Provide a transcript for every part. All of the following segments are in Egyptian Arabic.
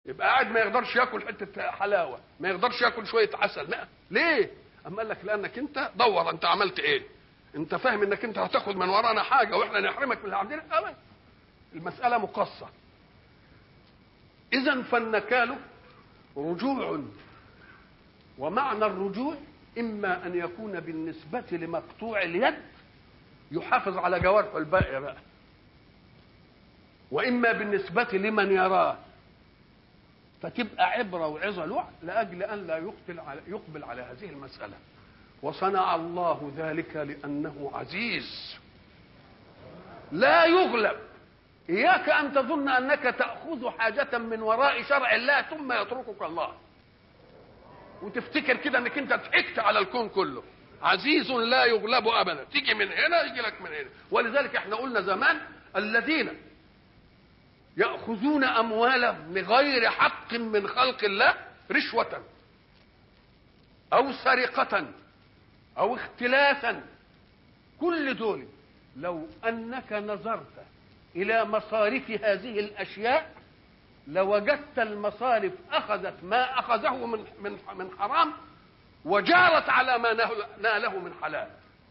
يبقى قاعد ما يقدرش ياكل حته حلاوه ما يقدرش ياكل شويه عسل ما. ليه اما قال لك لانك انت دور انت عملت ايه انت فاهم انك انت هتاخد من ورانا حاجه واحنا نحرمك من اللي عندنا ابدا المساله مقصه اذا فالنكال رجوع ومعنى الرجوع اما ان يكون بالنسبه لمقطوع اليد يحافظ على جوارحه الباقيه بقى واما بالنسبه لمن يراه فتبقى عبره وعظه له لاجل ان لا يقبل على يقبل على هذه المساله وصنع الله ذلك لانه عزيز لا يغلب اياك ان تظن انك تاخذ حاجه من وراء شرع الله ثم يتركك الله وتفتكر كده انك انت ضحكت على الكون كله عزيز لا يغلب ابدا تيجي من هنا يجي لك من هنا ولذلك احنا قلنا زمان الذين ياخذون اموالهم بغير حق من خلق الله رشوه او سرقه او اختلاسا كل دول لو انك نظرت الى مصارف هذه الاشياء لوجدت المصارف اخذت ما اخذه من من من حرام وجارت على ما ناله من حلال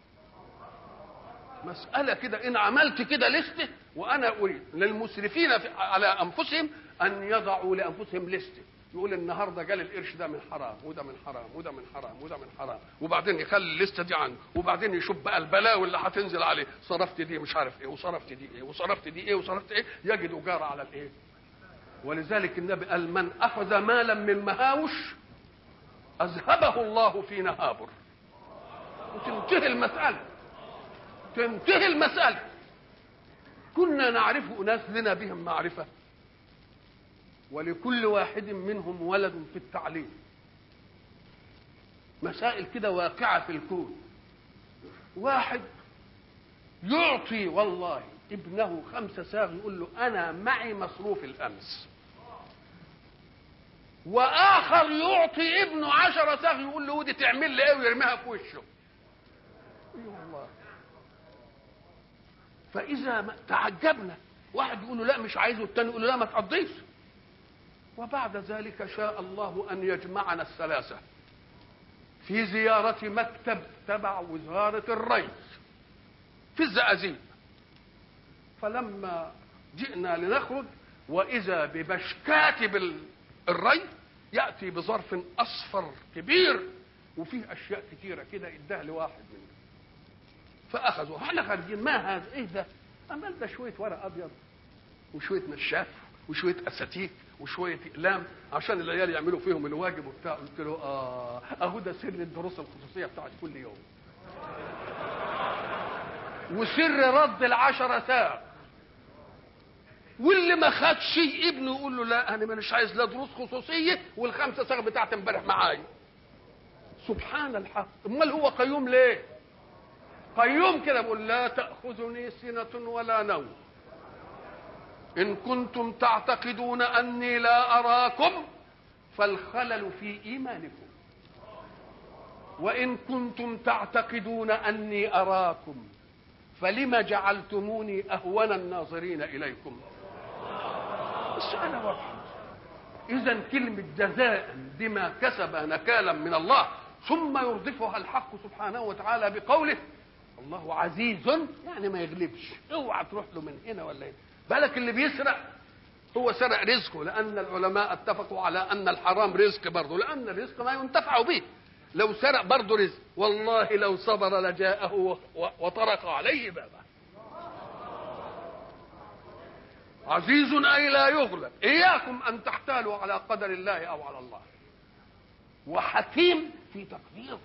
مسألة كده إن عملت كده لستة وأنا أريد للمسرفين على أنفسهم أن يضعوا لأنفسهم لستة يقول النهارده جال القرش ده من حرام وده من حرام وده من حرام وده من حرام وبعدين يخلي الليسته دي عنده وبعدين يشوف بقى البلاوي اللي هتنزل عليه صرفت دي مش عارف ايه وصرفت دي ايه وصرفت دي ايه وصرفت ايه يجد اجاره على الايه ولذلك النبي قال من اخذ مالا من مهاوش اذهبه الله في نهابر وتنتهي المساله تنتهي المساله كنا نعرف اناس لنا بهم معرفه ولكل واحد منهم ولد في التعليم مسائل كده واقعة في الكون واحد يعطي والله ابنه خمسة ساغ يقول له أنا معي مصروف الأمس وآخر يعطي ابنه عشرة ساغ يقول له ودي تعمل لي إيه ويرميها في وشه والله فإذا تعجبنا واحد يقول له لا مش عايزه التاني يقول له لا ما تقضيش وبعد ذلك شاء الله ان يجمعنا الثلاثه في زياره مكتب تبع وزاره الري في الزقازيق فلما جئنا لنخرج واذا ببشكات الري ياتي بظرف اصفر كبير وفيه اشياء كثيره كده اداها لواحد منهم فاخذوا احنا خارجين ما هذا ايه ده امال ده شويه ورق ابيض وشويه نشاف وشويه اساتيك وشويه اقلام عشان العيال يعملوا فيهم الواجب وبتاع قلت له اه اهو ده سر الدروس الخصوصيه بتاعت كل يوم وسر رد العشرة ساعة واللي ما خدش ابنه يقول له لا انا مش عايز لا دروس خصوصيه والخمسه ساعه بتاعت امبارح معايا سبحان الحق امال هو قيوم ليه قيوم كده بيقول لا تاخذني سنه ولا نوم إن كنتم تعتقدون أني لا أراكم فالخلل في إيمانكم وإن كنتم تعتقدون أني أراكم فلم جعلتموني أهون الناظرين إليكم السؤال واضح إذا كلمة جزاء بما كسب نكالا من الله ثم يردفها الحق سبحانه وتعالى بقوله الله عزيز يعني ما يغلبش اوعى تروح له من هنا ولا هنا بالك اللي بيسرق هو سرق رزقه لان العلماء اتفقوا على ان الحرام رزق برضه لان الرزق ما ينتفع به لو سرق برضه رزق والله لو صبر لجاءه وطرق عليه بابا عزيز اي لا يغلب اياكم ان تحتالوا على قدر الله او على الله وحكيم في تقديره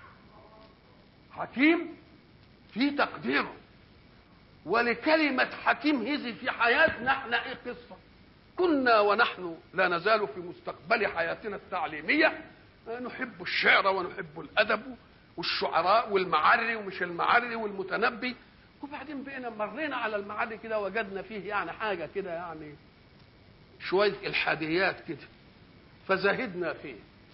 حكيم في تقديره ولكلمة حكيم هذه في حياتنا احنا ايه قصة كنا ونحن لا نزال في مستقبل حياتنا التعليمية نحب الشعر ونحب الأدب والشعراء والمعري ومش المعري والمتنبي وبعدين بقينا مرينا على المعري كده وجدنا فيه يعني حاجة كده يعني شوية الحاديات كده فزهدنا فيه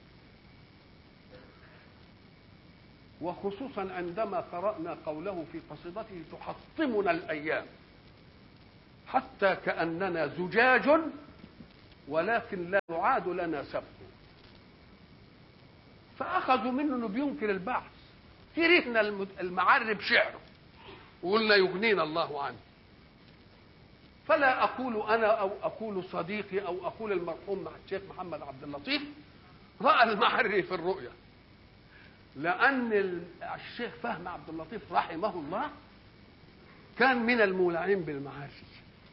وخصوصا عندما قرأنا قوله في قصيدته تحطمنا الأيام حتى كأننا زجاج ولكن لا يعاد لنا سبه فاخذوا منه انه بينكر البعث كرهنا المعرب شعره وقلنا يغنينا الله عنه فلا اقول انا او اقول صديقي او اقول المرحوم الشيخ محمد عبد اللطيف راى المعري في الرؤيا لان الشيخ فهم عبد اللطيف رحمه الله كان من المولعين بالمعاصي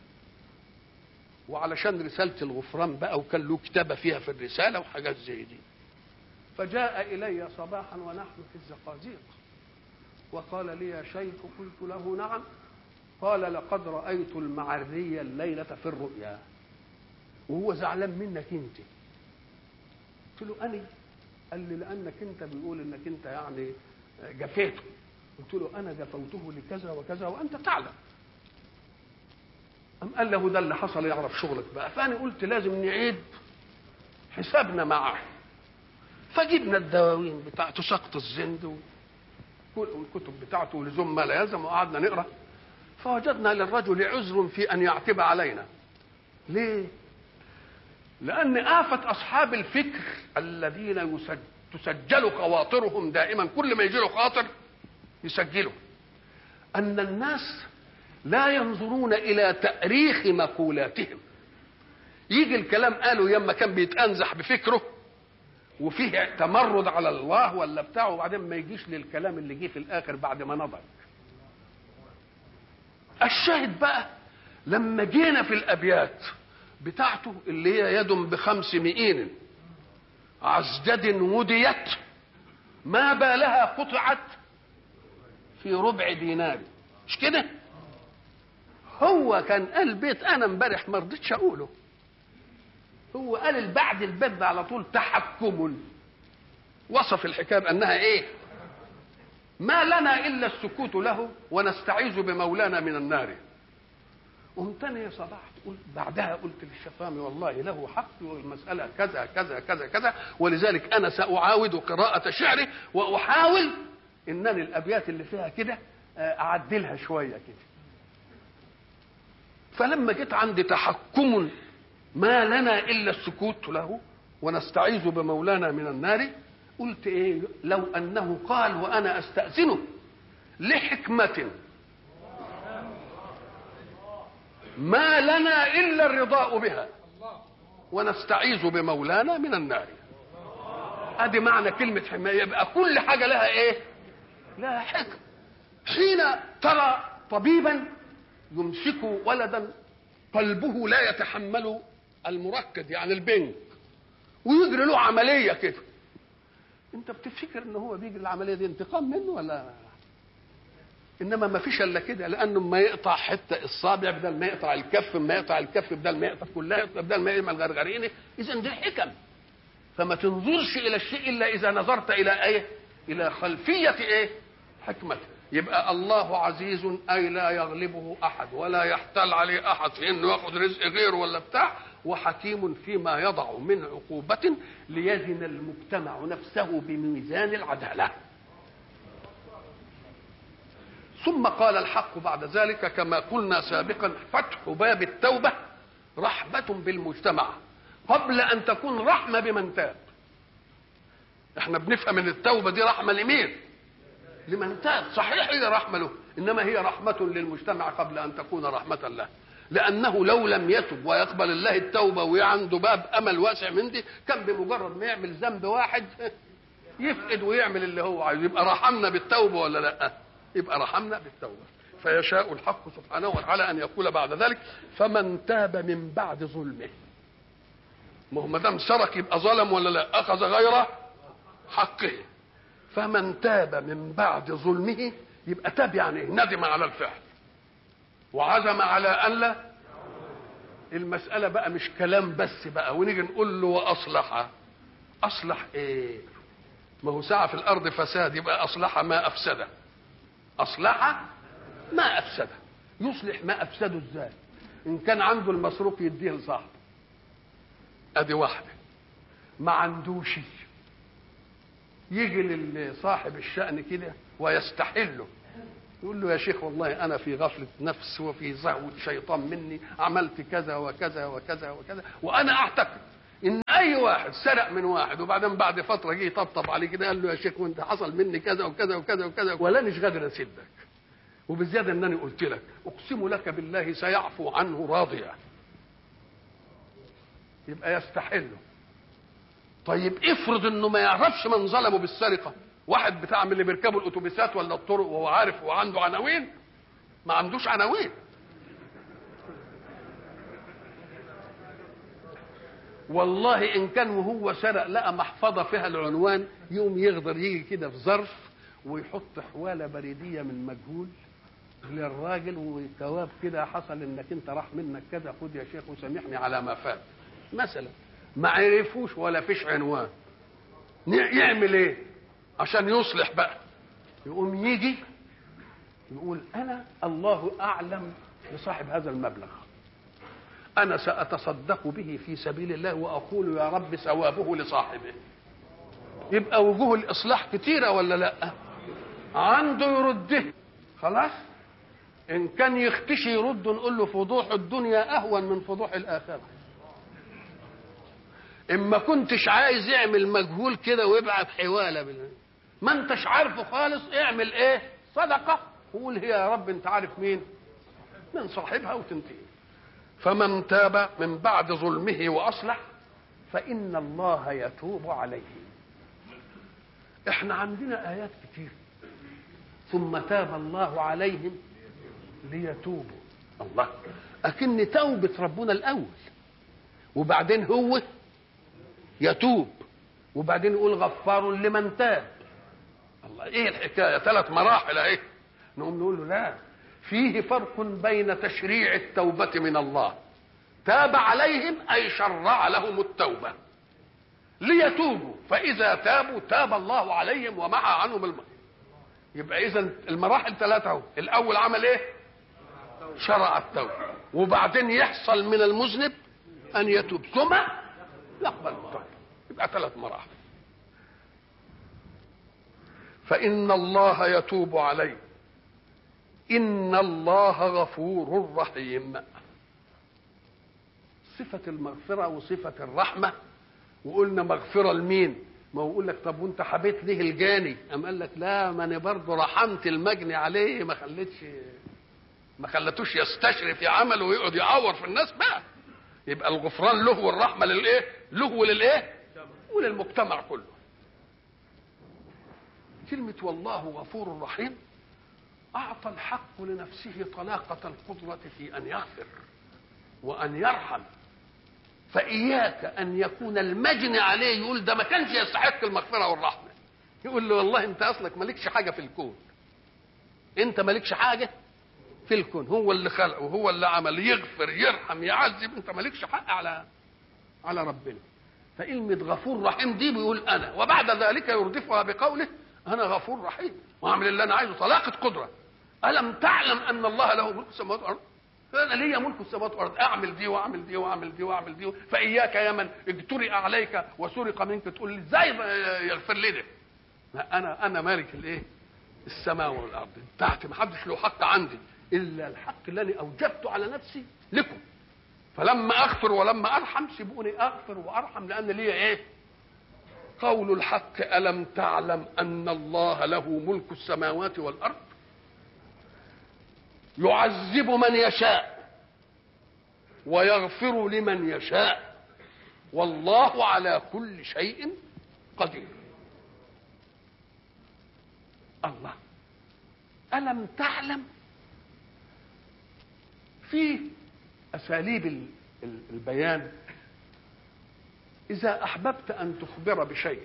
وعلشان رسالة الغفران بقى وكان له كتابة فيها في الرسالة وحاجات زي دي فجاء إلي صباحا ونحن في الزقازيق وقال لي يا شيخ قلت له نعم قال لقد رأيت المعرية الليلة في الرؤيا وهو زعلان منك انت قلت له أني قال لي لأنك انت بيقول انك انت يعني جفيته قلت له أنا جفوته لكذا وكذا وأنت تعلم أم قال له ده اللي حصل يعرف شغلك بقى فأنا قلت لازم نعيد حسابنا معه فجبنا الدواوين بتاعته سقط الزند والكتب بتاعته ولزوم ما لا يلزم وقعدنا نقرا فوجدنا للرجل عذر في ان يعتب علينا ليه لان آفة أصحاب الفكر الذين يسج... تسجل خواطرهم دائما كل ما يجي له خاطر يسجله أن الناس لا ينظرون إلى تأريخ مقولاتهم يجي الكلام قاله يما كان بيتأنزح بفكره وفيه تمرد على الله ولا بتاعه وبعدين ما يجيش للكلام اللي جه في الآخر بعد ما نضج الشاهد بقى لما جينا في الأبيات بتاعته اللي هي يد بخمس مئين عزجد وديت ما بالها قطعت في ربع دينار مش كده هو كان قال بيت انا امبارح ما رضيتش اقوله هو قال بعد البيت ده على طول تحكم وصف الحكايه بانها ايه ما لنا الا السكوت له ونستعيذ بمولانا من النار قمت انا يا صباح قلت بعدها قلت للشفامي والله له حق والمساله كذا كذا كذا كذا ولذلك انا ساعاود قراءه شعري واحاول انني الابيات اللي فيها كده اعدلها شويه كده فلما جيت عند تحكم ما لنا الا السكوت له ونستعيذ بمولانا من النار قلت ايه لو انه قال وانا استاذنه لحكمه ما لنا الا الرضاء بها ونستعيذ بمولانا من النار ادي معنى كلمه حمايه يبقى كل حاجه لها ايه لها حكم حين ترى طبيبا يمسك ولدا قلبه لا يتحمل المركز يعني البنج ويجري له عمليه كده انت بتفكر ان هو بيجري العمليه دي انتقام منه ولا انما ما فيش الا كده لانه ما يقطع حته الصابع بدل ما يقطع الكف ما يقطع الكف بدل ما يقطع كلها بدل ما يعمل غرغرينه اذا دي حكم فما تنظرش الى الشيء الا اذا نظرت الى ايه الى خلفيه ايه حكمته يبقى الله عزيز اي لا يغلبه احد ولا يحتال عليه احد في انه ياخذ رزق غيره ولا بتاع وحكيم فيما يضع من عقوبة ليزن المجتمع نفسه بميزان العدالة ثم قال الحق بعد ذلك كما قلنا سابقا فتح باب التوبة رحمة بالمجتمع قبل أن تكون رحمة بمن تاب احنا بنفهم ان التوبة دي رحمة لمين لمن تاب صحيح هي رحمة له إنما هي رحمة للمجتمع قبل أن تكون رحمة له لأنه لو لم يتب ويقبل الله التوبة وعنده باب أمل واسع من دي كان بمجرد ما يعمل ذنب واحد يفقد ويعمل اللي هو عايزه يبقى رحمنا بالتوبة ولا لا يبقى رحمنا بالتوبة فيشاء الحق سبحانه وتعالى أن يقول بعد ذلك فمن تاب من بعد ظلمه ما هو ما دام سرق يبقى ظلم ولا لا أخذ غير حقه فمن تاب من بعد ظلمه يبقى تاب يعني ندم على الفعل وعزم على ان لا المساله بقى مش كلام بس بقى ونيجي نقول له واصلح اصلح ايه ما هو سعى في الارض فساد يبقى اصلح ما افسده اصلح ما افسده يصلح ما افسده ازاي ان كان عنده المسروق يديه لصاحبه ادي واحده ما عندوش يجي لصاحب الشأن كده ويستحله يقول له يا شيخ والله انا في غفله نفس وفي زهو شيطان مني عملت كذا وكذا وكذا وكذا وانا اعتقد ان اي واحد سرق من واحد وبعدين بعد فتره جه يطبطب عليه كده قال له يا شيخ وانت حصل مني كذا وكذا وكذا وكذا ولا مش قادر اسدك وبالزياده انني قلت لك اقسم لك بالله سيعفو عنه راضيا يبقى يستحله طيب افرض انه ما يعرفش من ظلمه بالسرقه واحد بتاع من اللي بيركبوا الاتوبيسات ولا الطرق وهو عارف وعنده عناوين ما عندوش عناوين والله ان كان وهو سرق لقى محفظه فيها العنوان يقوم يقدر يجي كده في ظرف ويحط حواله بريديه من مجهول للراجل وجواب كده حصل انك انت راح منك كذا خد يا شيخ وسامحني على ما فات مثلا ما عرفوش ولا فيش عنوان يعمل ايه عشان يصلح بقى يقوم يجي يقول انا الله اعلم بصاحب هذا المبلغ انا ساتصدق به في سبيل الله واقول يا رب ثوابه لصاحبه يبقى وجوه الاصلاح كتيره ولا لا عنده يرده خلاص ان كان يختشي يرد نقول له فضوح الدنيا اهون من فضوح الاخره اما كنتش عايز يعمل مجهول كده ويبعت حواله بال... ما انتش عارفه خالص اعمل ايه صدقه وقول هي يا رب انت عارف مين من صاحبها وتنتهي فمن تاب من بعد ظلمه واصلح فان الله يتوب عليه احنا عندنا ايات كتير ثم تاب الله عليهم ليتوبوا الله اكن توبه ربنا الاول وبعدين هو يتوب وبعدين يقول غفار لمن تاب الله ايه الحكايه ثلاث مراحل اهي نقوم نقول له لا فيه فرق بين تشريع التوبه من الله تاب عليهم اي شرع لهم التوبه ليتوبوا فاذا تابوا تاب الله عليهم ومحى عنهم الم... يبقى اذا المراحل ثلاثه اهو الاول عمل ايه شرع التوبه وبعدين يحصل من المذنب ان يتوب ثم يقبل التوبه يبقى ثلاث مراحل فإن الله يتوب عليه إن الله غفور رحيم صفة المغفرة وصفة الرحمة وقلنا مغفرة لمين؟ ما هو يقول لك طب وانت حبيت ليه الجاني؟ أم قال لك لا ما انا برضه رحمت المجني عليه ما خليتش ما خلتوش يستشرف في عمله ويقعد يعور في الناس بقى يبقى الغفران له والرحمه للايه؟ له وللايه؟ وللمجتمع كله. كلمة والله غفور رحيم أعطى الحق لنفسه طلاقة القدرة في أن يغفر وأن يرحم فإياك أن يكون المجني عليه يقول ده ما كانش يستحق المغفرة والرحمة يقول له والله أنت أصلك مالكش حاجة في الكون أنت مالكش حاجة في الكون هو اللي خلقه هو اللي عمل يغفر يرحم يعذب أنت مالكش حق على على ربنا فكلمة غفور رحيم دي بيقول أنا وبعد ذلك يردفها بقوله أنا غفور رحيم وأعمل اللي أنا عايزه طلاقة قدرة ألم تعلم أن الله له ملك السماوات والأرض أنا ليا ملك السماوات والأرض أعمل دي وأعمل دي وأعمل دي وأعمل دي فإياك يا من اجترئ عليك وسرق منك تقول لي إزاي يغفر لي ده أنا أنا مالك الإيه السماء والأرض بتاعتي ما حدش له حق عندي إلا الحق اللي أنا أوجبته على نفسي لكم فلما اغفر ولما ارحم سيبوني اغفر وارحم لان لي ايه قول الحق الم تعلم ان الله له ملك السماوات والارض يعذب من يشاء ويغفر لمن يشاء والله على كل شيء قدير الله الم تعلم في اساليب البيان اذا احببت ان تخبر بشيء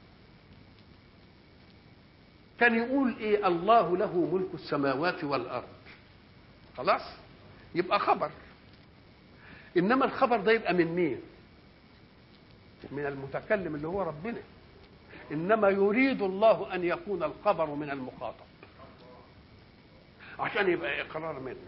كان يقول ايه الله له ملك السماوات والارض خلاص يبقى خبر انما الخبر ده يبقى من مين من المتكلم اللي هو ربنا انما يريد الله ان يكون الخبر من المخاطب عشان يبقى اقرار منه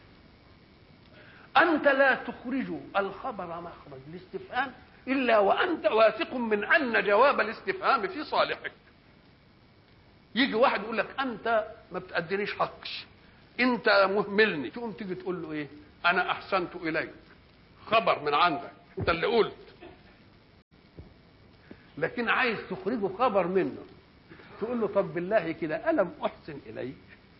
أنت لا تخرج الخبر مخرج الاستفهام إلا وأنت واثق من أن جواب الاستفهام في صالحك يجي واحد يقول لك أنت ما بتأدينيش حقي انت مهملني تقوم تيجي تقول له ايه انا احسنت اليك خبر من عندك انت اللي قلت لكن عايز تخرجه خبر منه تقول له طب بالله كده الم احسن اليك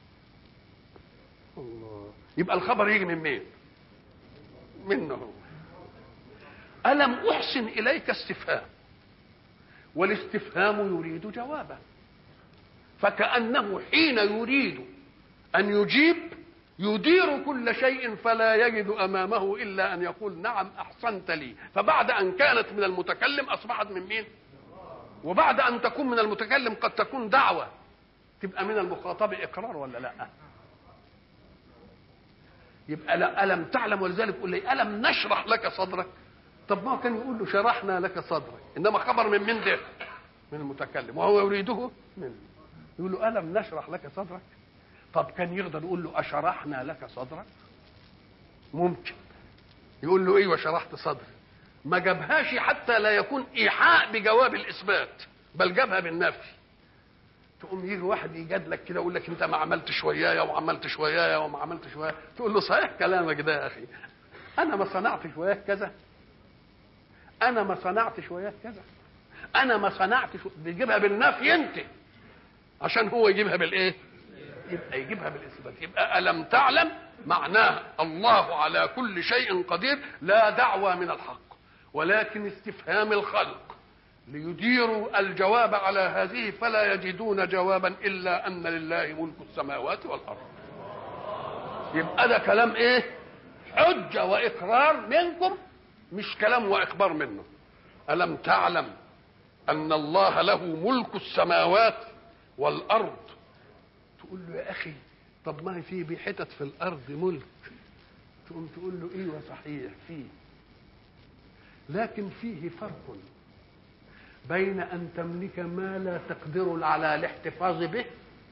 الله يبقى الخبر يجي من مين منه هو الم احسن اليك استفهام والاستفهام يريد جوابا فكانه حين يريد ان يجيب يدير كل شيء فلا يجد امامه الا ان يقول نعم احسنت لي فبعد ان كانت من المتكلم اصبحت من مين وبعد ان تكون من المتكلم قد تكون دعوه تبقى من المخاطب اقرار ولا لا يبقى لا الم تعلم ولذلك يقول لي الم نشرح لك صدرك طب ما هو كان يقول له شرحنا لك صدرك انما خبر من من ده من المتكلم وهو يريده منه يقول له الم نشرح لك صدرك طب كان يقدر يقول له اشرحنا لك صدرك ممكن يقول له ايوه شرحت صدري ما جابهاش حتى لا يكون ايحاء بجواب الاثبات بل جابها بالنفي تقوم يجي واحد يجادلك كده يقول لك انت ما عملتش ويايا وما عملتش ويايا وما عملتش ويايا تقول له صحيح كلامك ده يا اخي انا ما صنعتش وياك كذا انا ما صنعتش وياك كذا انا ما صنعتش بيجيبها بالنفي انت عشان هو يجيبها بالايه يبقى يجيبها بالاثبات يبقى الم تعلم معناه الله على كل شيء قدير لا دعوى من الحق ولكن استفهام الخلق ليديروا الجواب على هذه فلا يجدون جوابا الا ان لله ملك السماوات والارض يبقى ده كلام ايه حجه واقرار منكم مش كلام واخبار منه الم تعلم ان الله له ملك السماوات والارض تقول له يا اخي طب ما في بحتت في الارض ملك تقوم تقول له ايوه صحيح فيه لكن فيه فرق بين ان تملك ما لا تقدر على الاحتفاظ به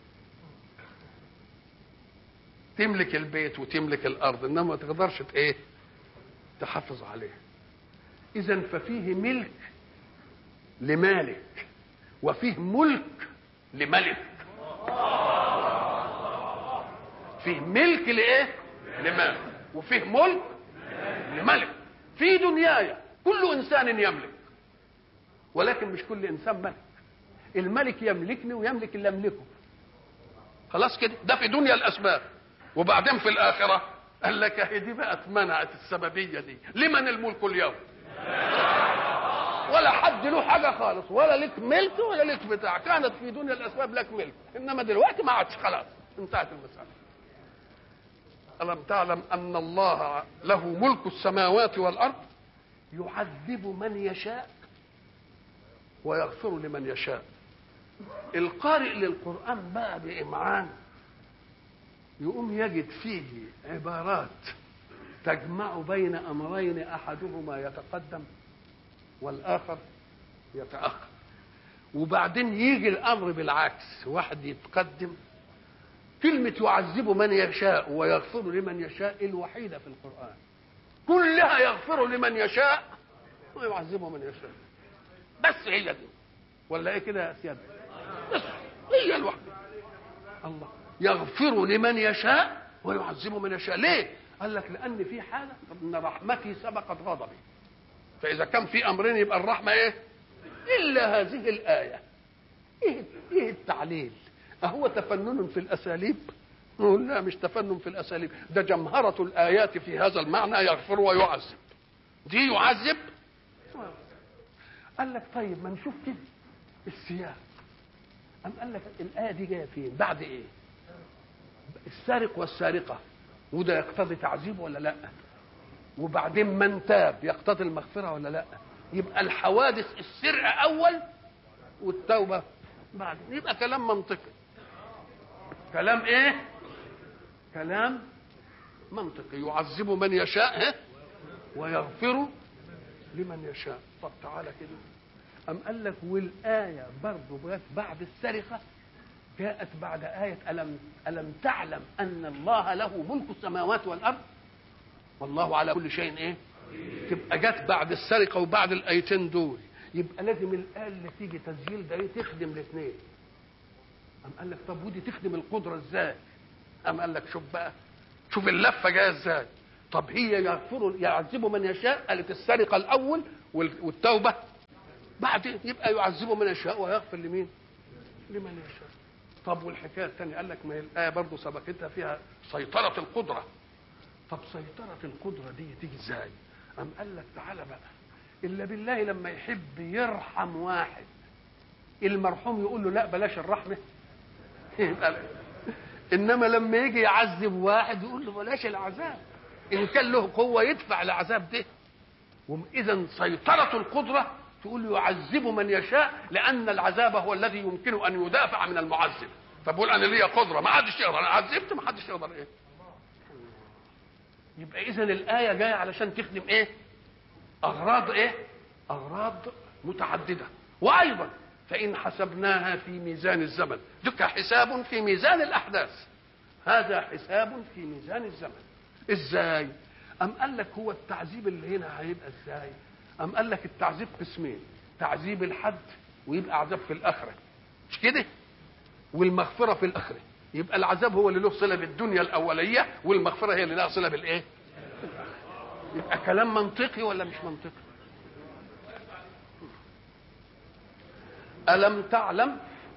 تملك البيت وتملك الارض انما ما تقدرش ايه تحافظ عليه اذا ففيه ملك لمالك وفيه ملك لملك فيه ملك لايه لمال وفيه ملك لملك في دنياي كل انسان يملك ولكن مش كل انسان ملك الملك يملكني ويملك اللي املكه خلاص كده ده في دنيا الاسباب وبعدين في الاخره قال لك اهي دي بقى اتمنعت السببيه دي لمن الملك اليوم ولا حد له حاجه خالص ولا لك ملك ولا لك بتاع كانت في دنيا الاسباب لك ملك انما دلوقتي ما عادش خلاص انتهت المساله الم تعلم ان الله له ملك السماوات والارض يعذب من يشاء ويغفر لمن يشاء القارئ للقران بقى بامعان يقوم يجد فيه عبارات تجمع بين امرين احدهما يتقدم والاخر يتاخر وبعدين يجي الامر بالعكس واحد يتقدم كلمة يعذب من يشاء ويغفر لمن يشاء الوحيدة في القرآن كلها يغفر لمن يشاء ويعذب من يشاء بس هي دي ولا ايه كده يا سيادة بس هي الوحدة الله يغفر لمن يشاء ويعذب من يشاء ليه قال لك لان في حاله ان رحمتي سبقت غضبي فاذا كان في امرين يبقى الرحمه ايه الا هذه الايه ايه ايه التعليل اهو تفنن في الاساليب نقول لا مش تفنن في الاساليب ده جمهره الايات في هذا المعنى يغفر ويعذب دي يعذب قال لك طيب ما نشوف كده السياق أم قال لك الآية دي جاية فين؟ بعد إيه؟ السارق والسارقة وده يقتضي تعذيب ولا لا؟ وبعدين من تاب يقتضي المغفرة ولا لا؟ يبقى الحوادث السرقة أول والتوبة بعد يبقى كلام منطقي كلام إيه؟ كلام منطقي يعذب من يشاء ها؟ ويغفر لمن يشاء طب تعالى كده أم قال لك والآية برضه جاءت بعد السرقة جاءت بعد آية ألم ألم تعلم أن الله له ملك السماوات والأرض والله على كل شيء إيه؟ تبقى جت بعد السرقة وبعد الآيتين دول يبقى لازم الآية اللي تيجي تسجيل ده إيه تخدم الاثنين قام قال لك طب ودي تخدم القدره ازاي قام قال لك شوف بقى شوف اللفه جايه ازاي طب هي يغفر يعذب من يشاء قالت السرقه الاول والتوبه بعدين يبقى يعذب من يشاء ويغفر لمين لمن يشاء طب والحكايه الثانيه قال لك ما هي الايه برضه سبقتها فيها سيطره القدره طب سيطره القدره دي تيجي ازاي قام قال لك تعالى بقى الا بالله لما يحب يرحم واحد المرحوم يقول له لا بلاش الرحمه انما لما يجي يعذب واحد يقول له بلاش العذاب ان كان له قوه يدفع العذاب ده اذا سيطره القدره تقول له يعذب من يشاء لان العذاب هو الذي يمكن ان يدافع من المعذب فبقول انا ليا قدره ما حدش يقدر انا عذبت ما حدش يقدر ايه يبقى اذا الايه جايه علشان تخدم ايه اغراض ايه اغراض متعدده وايضا فان حسبناها في ميزان الزمن دك حساب في ميزان الاحداث هذا حساب في ميزان الزمن ازاي ام قال لك هو التعذيب اللي هنا هيبقى ازاي ام قال لك التعذيب قسمين تعذيب الحد ويبقى عذاب في الاخره مش كده والمغفره في الاخره يبقى العذاب هو اللي له صله بالدنيا الاوليه والمغفره هي اللي لها صله بالايه يبقى كلام منطقي ولا مش منطقي الم تعلم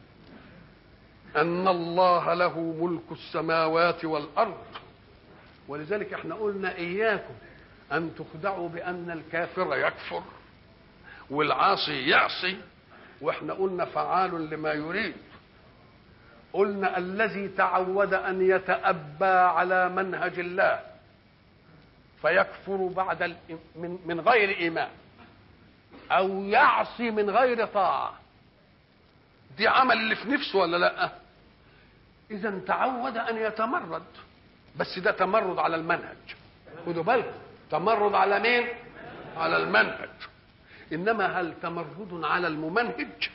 ان الله له ملك السماوات والارض ولذلك احنا قلنا اياكم ان تخدعوا بان الكافر يكفر والعاصي يعصي واحنا قلنا فعال لما يريد قلنا الذي تعود ان يتأبى على منهج الله فيكفر بعد من, من غير ايمان او يعصي من غير طاعه دي عمل اللي في نفسه ولا لا اذا تعود ان يتمرد بس ده تمرد على المنهج خدوا بالكم تمرد على مين على المنهج انما هل تمرد على الممنهج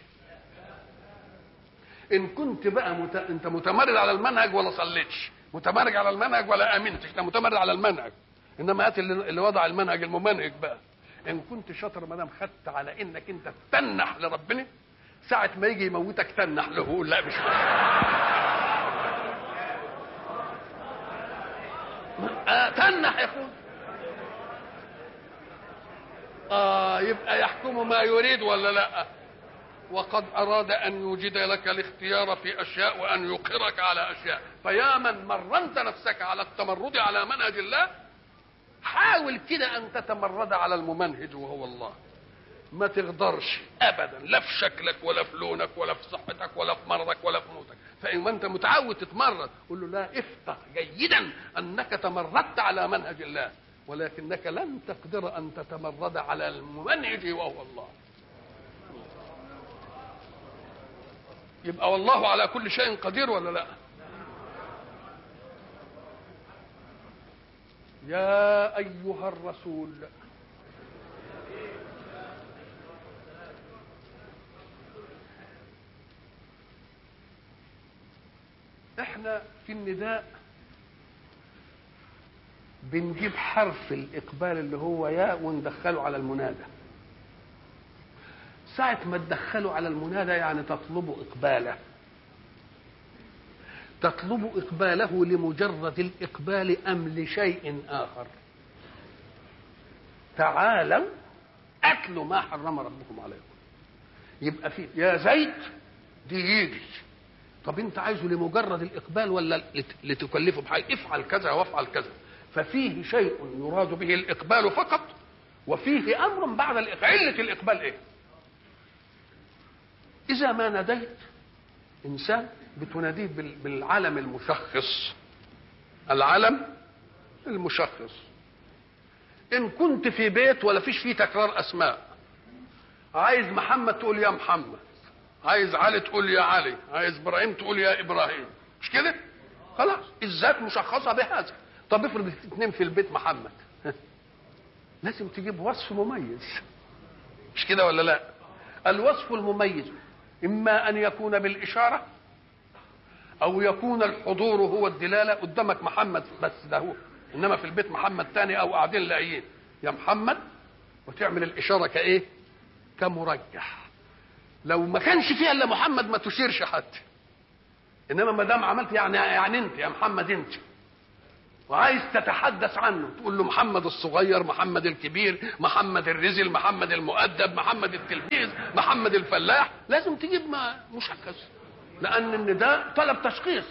ان كنت بقى مت... انت متمرد على المنهج ولا صليتش متمرد على المنهج ولا امنتش انت متمرد على المنهج انما هات اللي, اللي وضع المنهج الممنهج بقى ان كنت شاطر ما دام خدت على انك انت تنح لربنا ساعة ما يجي يموتك تنح له يقول لا مش آه تنح يا اخوان آه يبقى يحكم ما يريد ولا لا وقد أراد أن يوجد لك الاختيار في أشياء وأن يقرك على أشياء فيا من مرنت نفسك على التمرد على منهج الله حاول كده أن تتمرد على الممنهج وهو الله ما تقدرش ابدا لا في شكلك ولا في لونك ولا في صحتك ولا في مرضك ولا في موتك فان انت متعود تتمرد قول له لا افقه جيدا انك تمردت على منهج الله ولكنك لن تقدر ان تتمرد على الممنهج وهو الله يبقى والله على كل شيء قدير ولا لا يا ايها الرسول احنا في النداء بنجيب حرف الاقبال اللي هو ياء وندخله على المنادى ساعة ما تدخله على المنادى يعني تطلب إقباله تطلب إقباله لمجرد الإقبال أم لشيء آخر تعالوا أكلوا ما حرم ربكم عليكم يبقى في يا زيد دي يجي طب انت عايزه لمجرد الاقبال ولا لتكلفه بحاجه افعل كذا وافعل كذا ففيه شيء يراد به الاقبال فقط وفيه امر بعد الإقبال. عله الاقبال ايه اذا ما ناديت انسان بتناديه بالعلم المشخص العلم المشخص ان كنت في بيت ولا فيش فيه تكرار اسماء عايز محمد تقول يا محمد عايز علي تقول يا علي عايز ابراهيم تقول يا ابراهيم مش كده خلاص الذات مشخصه بهذا طب افرض اثنين في البيت محمد لازم تجيب وصف مميز مش كده ولا لا الوصف المميز اما ان يكون بالاشاره او يكون الحضور هو الدلاله قدامك محمد بس ده هو انما في البيت محمد تاني او قاعدين لاقيين يا محمد وتعمل الاشاره كايه كمرجح لو ما كانش فيها الا محمد ما تشيرش حتى انما ما دام عملت يعني يعني انت يا محمد انت وعايز تتحدث عنه تقول له محمد الصغير محمد الكبير محمد الرزل محمد المؤدب محمد التلميذ محمد الفلاح لازم تجيب ما مشخص لان النداء طلب تشخيص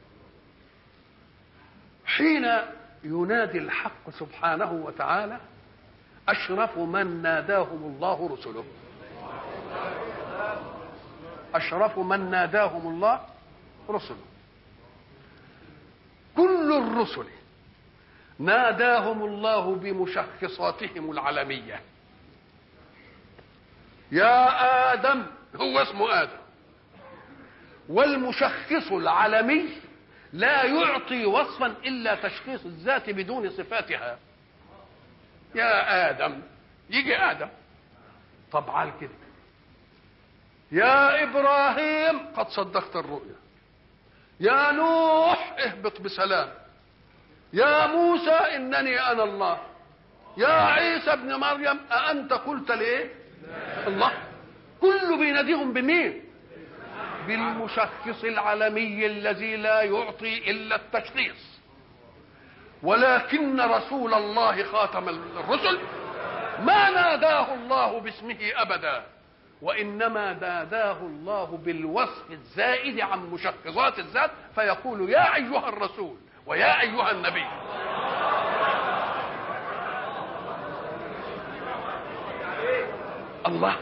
حين ينادي الحق سبحانه وتعالى اشرف من ناداهم الله رسله اشرف من ناداهم الله رسله كل الرسل ناداهم الله بمشخصاتهم العلميه يا ادم هو اسمه ادم والمشخص العلمي لا يعطي وصفا الا تشخيص الذات بدون صفاتها يا ادم يجي ادم طبعا كده يا ابراهيم قد صدقت الرؤيا يا نوح اهبط بسلام يا موسى انني انا الله يا عيسى ابن مريم أأنت قلت ليه الله كله بيناديهم بمين بالمشخص العلمي الذي لا يعطي الا التشخيص ولكن رسول الله خاتم الرسل ما ناداه الله باسمه ابدا وانما ناداه الله بالوصف الزائد عن مشخصات الذات فيقول يا ايها الرسول ويا ايها النبي الله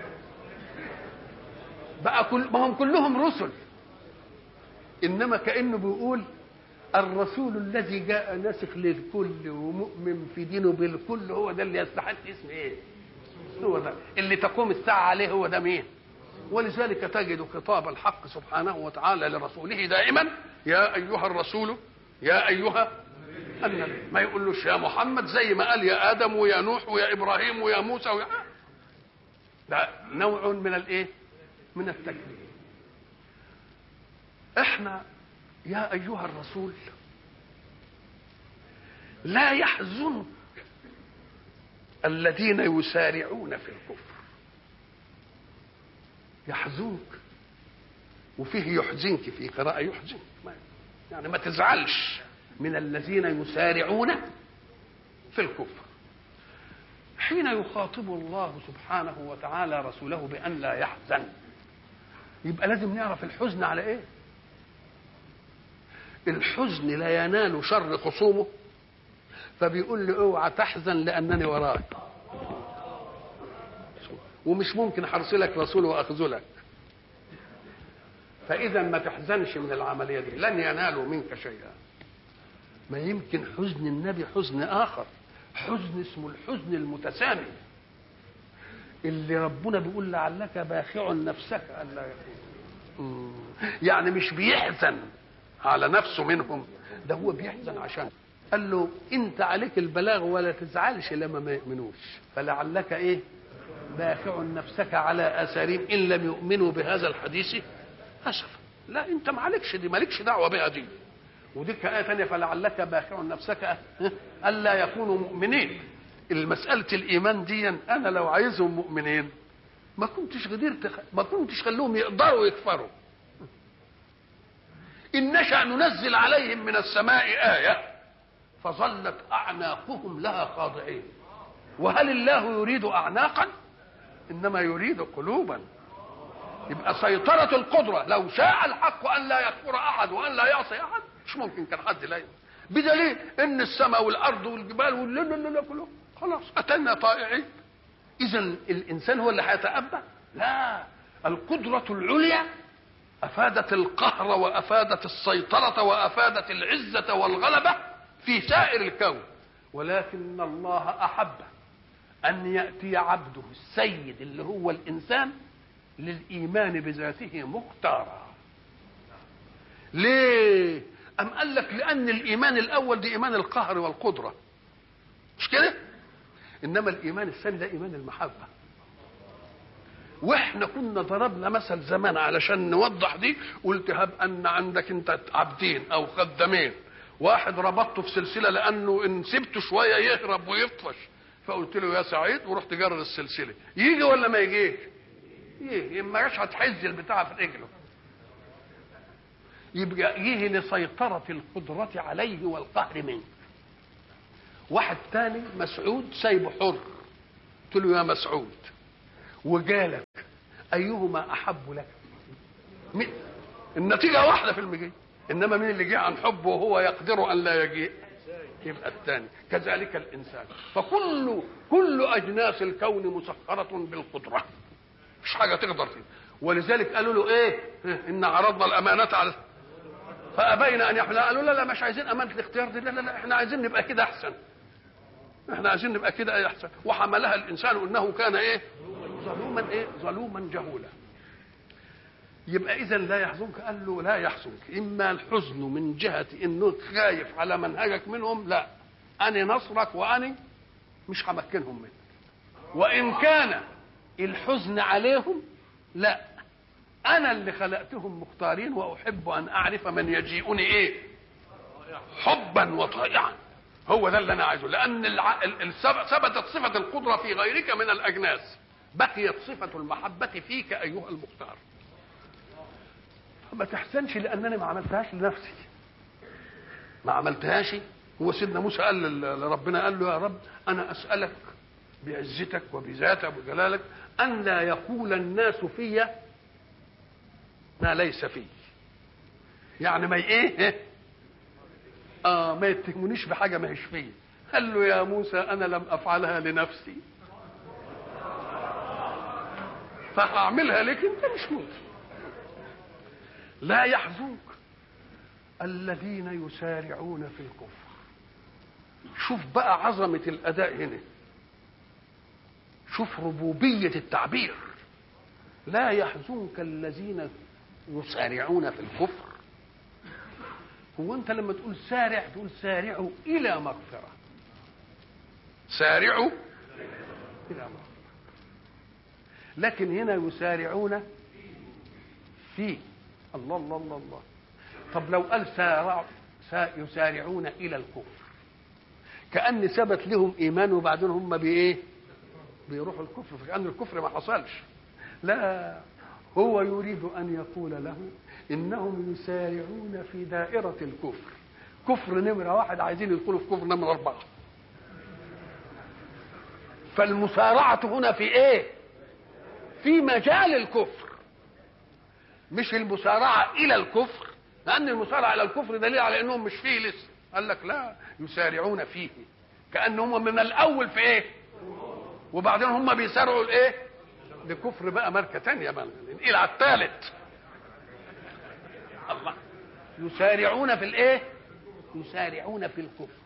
بقى كل ما هم كلهم رسل انما كانه بيقول الرسول الذي جاء ناسخ للكل ومؤمن في دينه بالكل هو ده اللي يستحق اسم ايه هو ده اللي تقوم الساعة عليه هو ده مين ولذلك تجد خطاب الحق سبحانه وتعالى لرسوله دائما يا أيها الرسول يا أيها النبي ما يقولوش يا محمد زي ما قال يا آدم ويا نوح ويا إبراهيم ويا موسى ويا ده نوع من الايه من التكليف احنا يا ايها الرسول لا يحزنك الذين يسارعون في الكفر يحزنك وفيه يحزنك في قراءة يحزنك يعني ما تزعلش من الذين يسارعون في الكفر حين يخاطب الله سبحانه وتعالى رسوله بأن لا يحزن يبقى لازم نعرف الحزن على ايه الحزن لا ينال شر خصومه فبيقول لي اوعى تحزن لانني وراك ومش ممكن هرسلك رسول واخذلك فاذا ما تحزنش من العمليه دي لن ينالوا منك شيئا ما يمكن حزن النبي حزن اخر حزن اسمه الحزن المتسامي اللي ربنا بيقول لعلك باخع نفسك الا يكون يعني مش بيحزن على نفسه منهم ده هو بيحزن عشان قال له انت عليك البلاغ ولا تزعلش لما ما يؤمنوش فلعلك ايه باخع نفسك على اثارهم ان لم يؤمنوا بهذا الحديث اسفا لا انت ما عليكش دي مالكش دعوه بها دي ودي آية ثانية فلعلك باخع نفسك ألا يكونوا مؤمنين المسألة الإيمان دي أنا لو عايزهم مؤمنين ما كنتش قدرت ما كنتش خلوهم يقدروا يكفروا إن نشأ ننزل عليهم من السماء آية فظلت أعناقهم لها خاضعين وهل الله يريد أعناقا إنما يريد قلوبا يبقى سيطرة القدرة لو شاء الحق أن لا يكفر أحد وأن لا يعصي أحد مش ممكن كان حد لا بدليل ان السماء والارض والجبال ولا لا لا كله خلاص اتينا طائعين اذا الانسان هو اللي هيتأبى لا القدرة العليا افادت القهر وافادت السيطرة وافادت العزة والغلبة في سائر الكون ولكن الله احب ان ياتي عبده السيد اللي هو الانسان للايمان بذاته مختارا ليه أم قال لك لأن الإيمان الأول دي إيمان القهر والقدرة مش كده؟ إنما الإيمان الثاني ده إيمان المحبة واحنا كنا ضربنا مثل زمان علشان نوضح دي قلت هب ان عندك انت عبدين او خدامين واحد ربطته في سلسله لانه ان سبته شويه يهرب ويطفش فقلت له يا سعيد ورحت جرر السلسله يجي ولا ما يجيش؟ يجي ما جاش هتحز البتاع في رجله يبقى يجي لسيطرة القدرة عليه والقهر منه واحد تاني مسعود سايبه حر قلت له يا مسعود وجالك أيهما أحب لك مين؟ النتيجة واحدة في المجيء إنما مين اللي جه عن حبه وهو يقدر أن لا يجيء يبقى الثاني كذلك الإنسان فكل كل أجناس الكون مسخرة بالقدرة مش حاجة تقدر فيه ولذلك قالوا له ايه ان عرضنا الامانه على فابين ان يحملها قالوا لا لا مش عايزين امانه الاختيار دي لا لا لا احنا عايزين نبقى كده احسن احنا عايزين نبقى كده احسن وحملها الانسان انه كان ايه ظلوما ايه ظلوما جهولا يبقى اذا لا يحزنك قال له لا يحزنك اما الحزن من جهه انه خايف على منهجك منهم لا انا نصرك واني مش همكنهم منك وان كان الحزن عليهم لا انا اللي خلقتهم مختارين واحب ان اعرف من يجيئني ايه حبا وطائعا هو ده اللي انا عايزه لان الع... ال- ثبتت صفه القدره في غيرك من الاجناس بقيت صفه المحبه فيك ايها المختار ما تحسنش لانني ما عملتهاش لنفسي ما عملتهاش هو سيدنا موسى قال لل- لربنا قال له يا رب انا اسالك بعزتك وبذاتك وجلالك ان لا يقول الناس في ما ليس في يعني ما ي- ايه إيه؟ اه ما يتهمونيش بحاجه ما هيش فيا قال له يا موسى انا لم افعلها لنفسي فهعملها لك انت مش ممكن لا يحزنك الذين يسارعون في الكفر شوف بقى عظمة الأداء هنا شوف ربوبية التعبير لا يحزنك الذين يسارعون في الكفر هو أنت لما تقول سارع تقول سارعوا إلى مغفرة سارعوا إلى مغفرة لكن هنا يسارعون في الله الله الله الله طب لو قال سارع سا- يسارعون الى الكفر كان ثبت لهم ايمان وبعدين هم بايه بيروحوا الكفر فكان الكفر ما حصلش لا هو يريد ان يقول له انهم يسارعون في دائره الكفر كفر نمره واحد عايزين يدخلوا في كفر نمره اربعه فالمسارعه هنا في ايه في مجال الكفر مش المسارعة إلى الكفر لأن المسارعة إلى الكفر دليل على أنهم مش فيه لسه قال لك لا يسارعون فيه كأنهم من الأول في إيه وبعدين هم بيسارعوا الإيه لكفر بقى ماركة تانية بقى إلى على الثالث الله يسارعون في الإيه يسارعون في الكفر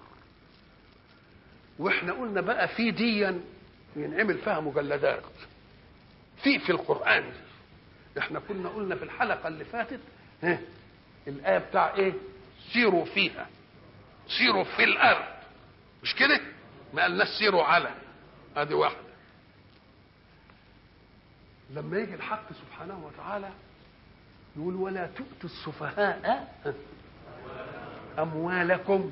واحنا قلنا بقى في ديا ينعمل فيها مجلدات في في القرآن احنا كنا قلنا في الحلقة اللي فاتت ها الآية بتاع ايه سيروا فيها سيروا في الأرض مش كده ما قالناش سيروا على ادي واحدة لما يجي الحق سبحانه وتعالى يقول ولا تؤتوا السفهاء أموالكم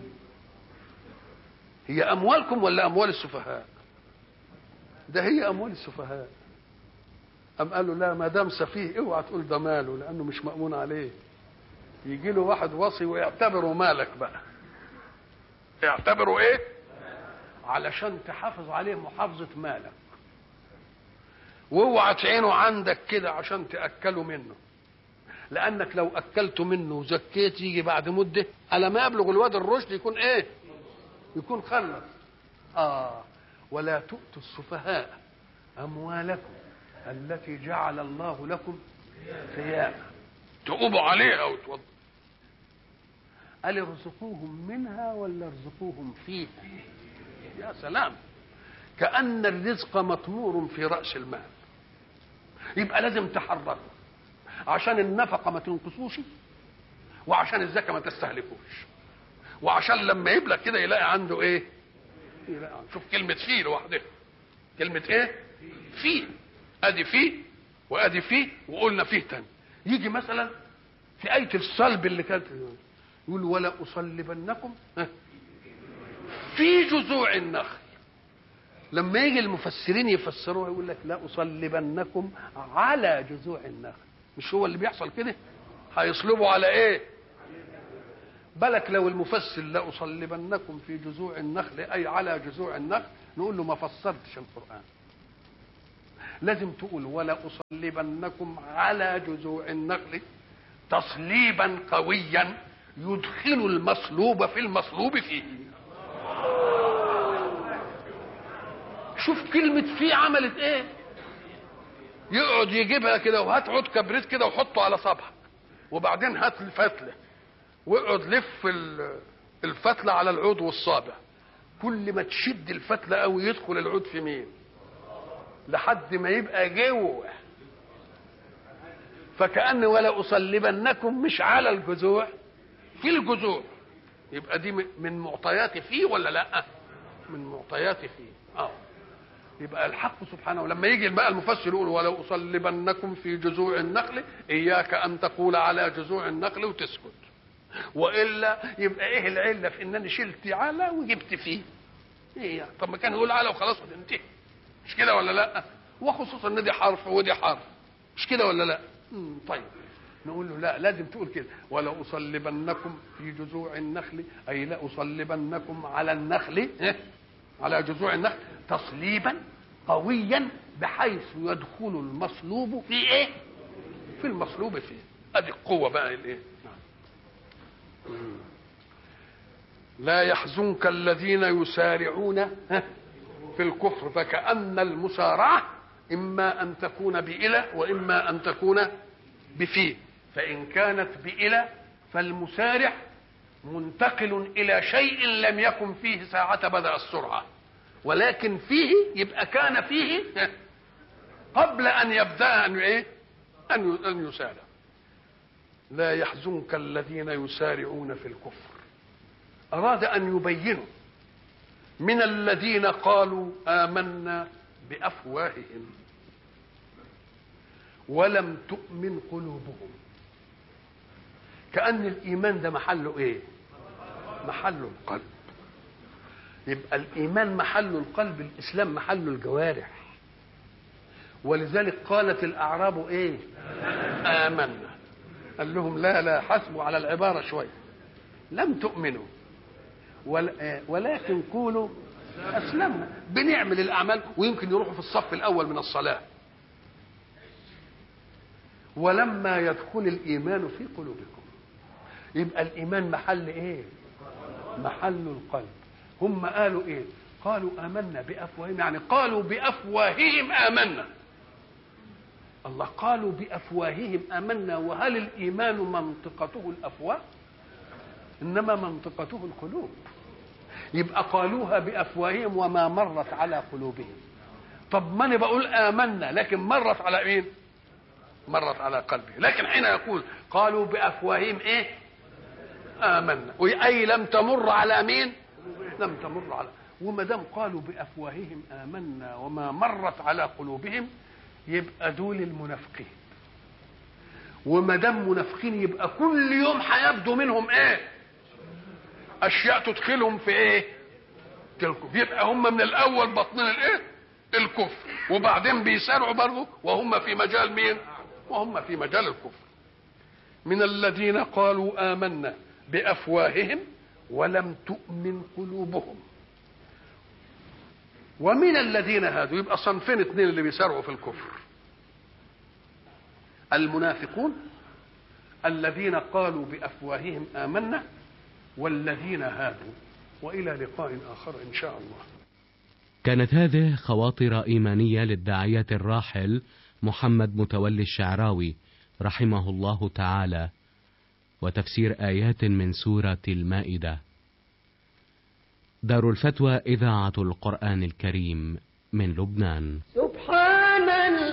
هي أموالكم ولا أموال السفهاء ده هي أموال السفهاء أم قال له لا ما دام سفيه اوعى تقول ده ماله لأنه مش مأمون عليه يجي له واحد وصي ويعتبره مالك بقى اعتبره ايه علشان تحافظ عليه محافظة مالك واوعى تعينه عندك كده عشان تأكله منه لأنك لو أكلته منه وزكيت يجي بعد مدة على ما يبلغ الواد الرشد يكون ايه يكون خلص آه ولا تؤتوا السفهاء أموالكم التي جعل الله لكم قياما تقوموا عليها وتوضوا قال ارزقوهم منها ولا ارزقوهم فيها يا سلام كأن الرزق مطمور في رأس المال يبقى لازم تحركه عشان النفقة ما تنقصوش وعشان الزكاة ما تستهلكوش وعشان لما يبلغ كده يلاقي عنده ايه يلاقي عنده. شوف كلمة فيه لوحدها كلمة ايه فيه ادي فيه وادي فيه وقلنا فيه تاني يجي مثلا في آية الصلب اللي كانت يقول ولا أصلبنكم ها، في جذوع النخل لما يجي المفسرين يفسروها يقول لك لا أصلبنكم على جذوع النخل مش هو اللي بيحصل كده هيصلبوا على ايه بالك لو المفسر لأصلبنكم في جذوع النخل أي على جذوع النخل نقول له ما فسرتش القرآن لازم تقول ولا أصلبنكم على جذوع النخل تصليبا قويا يدخل المصلوب في المصلوب فيه شوف كلمة فيه عملت ايه يقعد يجيبها كده وهات عود كبريت كده وحطه على صبعك وبعدين هات الفتله واقعد لف الفتله على العود والصابع كل ما تشد الفتله قوي يدخل العود في مين لحد ما يبقى جوه فكأن ولا أصلبنكم مش على الجذوع في الجذوع يبقى دي من معطيات فيه ولا لا من معطيات فيه اه يبقى الحق سبحانه لما يجي بقى المفسر يقول ولو أصلبنكم في جذوع النخل إياك أن تقول على جذوع النخل وتسكت والا يبقى ايه العله في ان انا شلت على وجبت فيه ايه يعني طب ما كان يقول على وخلاص وتنتهي مش كده ولا لا وخصوصا ان دي حرف ودي حرف مش كده ولا لا مم طيب نقول له لا لازم تقول كده ولا اصلبنكم في جذوع النخل اي لا اصلبنكم على النخل إيه؟ على جذوع النخل تصليبا قويا بحيث يدخل المصلوب في ايه في المصلوب فيه ادي القوه بقى الايه لا يحزنك الذين يسارعون في الكفر فكأن المسارعة إما أن تكون بإلى وإما أن تكون بفي فإن كانت بإلى فالمسارع منتقل إلى شيء لم يكن فيه ساعة بدأ السرعة ولكن فيه يبقى كان فيه قبل أن يبدأ أن إيه؟ أن يسارع لا يحزنك الذين يسارعون في الكفر أراد أن يبينوا من الذين قالوا آمنا بأفواههم ولم تؤمن قلوبهم كأن الإيمان ده محله إيه محله القلب يبقى الإيمان محله القلب الإسلام محله الجوارح ولذلك قالت الأعراب إيه آمنا قال لهم لا لا حسبوا على العبارة شوية لم تؤمنوا ولكن قولوا أسلمنا بنعمل الأعمال ويمكن يروحوا في الصف الأول من الصلاة ولما يدخل الإيمان في قلوبكم يبقى الإيمان محل إيه محل القلب هم قالوا إيه قالوا آمنا بأفواههم يعني قالوا بأفواههم آمنا الله قالوا بافواههم امنا وهل الايمان منطقته الافواه انما منطقته القلوب يبقى قالوها بافواههم وما مرت على قلوبهم طب ما انا بقول امنا لكن مرت على مين مرت على قلبه لكن حين يقول قالوا بافواههم ايه امنا اي لم تمر على مين لم تمر على وما دام قالوا بافواههم امنا وما مرت على قلوبهم يبقى دول المنافقين وما دام منافقين يبقى كل يوم هيبدو منهم ايه اشياء تدخلهم في ايه الكفر يبقى هم من الاول باطنين الايه الكفر وبعدين بيسارعوا برضه وهم في مجال مين وهم في مجال الكفر من الذين قالوا آمنا بأفواههم ولم تؤمن قلوبهم ومن الذين هادوا يبقى صنفين اثنين اللي بيسارعوا في الكفر المنافقون الذين قالوا بافواههم امنا والذين هادوا والى لقاء اخر ان شاء الله كانت هذه خواطر ايمانيه للداعيه الراحل محمد متولي الشعراوي رحمه الله تعالى وتفسير ايات من سوره المائده دار الفتوى إذاعة القرآن الكريم من لبنان سبحان